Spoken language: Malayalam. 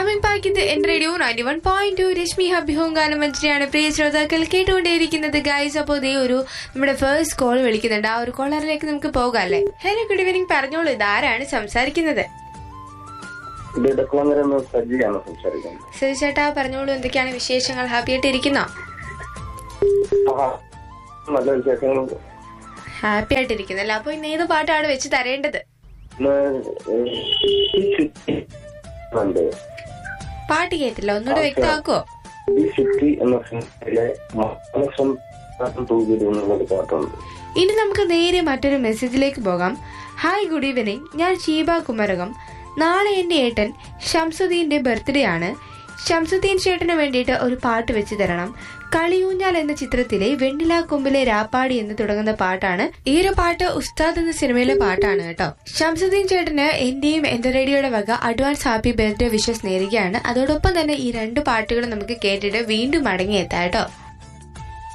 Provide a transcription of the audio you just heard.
കമ്മിങ് ബാക്ക് ഇത് എൻ radio ninety one point two Rashmi ഹബി ഹോങ്കാനം മഞ്ജരിയാണ് പ്രിയ ശ്രോതാക്കൾ കേട്ടുകൊണ്ടേയിരിക്കുന്നത് ഗൈസ് അപ്പോൾ ദേ ഒരു നമ്മുടെ ഫേസ്റ്റ് കോൾ വിളിക്കുന്നുണ്ട് ആ ഒരു കോളറിലേക്ക് നമുക്ക് പോകാം അല്ലേ ഹലോ ഗുഡ് ഈവനിങ് പറഞ്ഞോളൂ ഇതാരാണ് സംസാരിക്കുന്നത് ഇത് ഇടക്കുളങ്ങര എന്ന സജിയാണ് സംസാരിക്കുന്നത് ശരി ചേട്ടാ പറഞ്ഞോളൂ എന്തൊക്കെയാണ് വിശേഷങ്ങൾ ഹാപ്പി ആയിട്ട് ഇരിക്കുന്നോ ആഹാ. നല്ല വിശേഷങ്ങളുണ്ട് ഹാപ്പി ആയിട്ട് ഇരിക്കുന്നല്ലേ അപ്പൊ ഇന്ന് ഏത് പാട്ടാണ് വെച്ച് തരേണ്ടത് ഇന്ന് ഏഹ്, ഈ ചുറ്റി ഉണ്ട്. പാട്ട് കേട്ടില്ല ഒന്നുകൂടെ വ്യക്തമാക്കോ ഈ ചുറ്റി എന്ന സിനിമയിലെ മനസ്സും തൂകിടും എന്നുള്ളൊരു പാട്ടുണ്ട് ഇനി നമുക്ക് നേരെ മറ്റൊരു മെസ്സേജിലേക്ക് പോകാം ഹായ് ഗുഡ് ഈവനിങ് ഞാൻ ഷീബ കുമരകം നാളെ എന്റെ ഏട്ടൻ ഷംസുദ്ദീന്റെ ബർത്ത്ഡേ ആണ് ഷംസുദ്ദീൻ ചേട്ടന് വേണ്ടിയിട്ട് ഒരു പാട്ട് വെച്ച് തരണം കളിയൂഞ്ഞാൽ എന്ന ചിത്രത്തിലെ വെണ്ണിലാ കൊമ്പിലെ രാപ്പാടി എന്ന് തുടങ്ങുന്ന പാട്ടാണ് ഈ ഒരു പാട്ട് ഉസ്താദ് എന്ന സിനിമയിലെ പാട്ടാണ് കേട്ടോ ഷംസുദ്ദീൻ ചേട്ടന് എന്റെയും എന്റെ റേഡിയോയുടെ വക അഡ്വാൻസ് ഹാപ്പി ബർത്ത്ഡേ വിഷസ് നേരുകയാണ് അതോടൊപ്പം തന്നെ ഈ രണ്ട് പാട്ടുകളും നമുക്ക് കേട്ടിട്ട് വീണ്ടും മടങ്ങിയെത്താം കേട്ടോ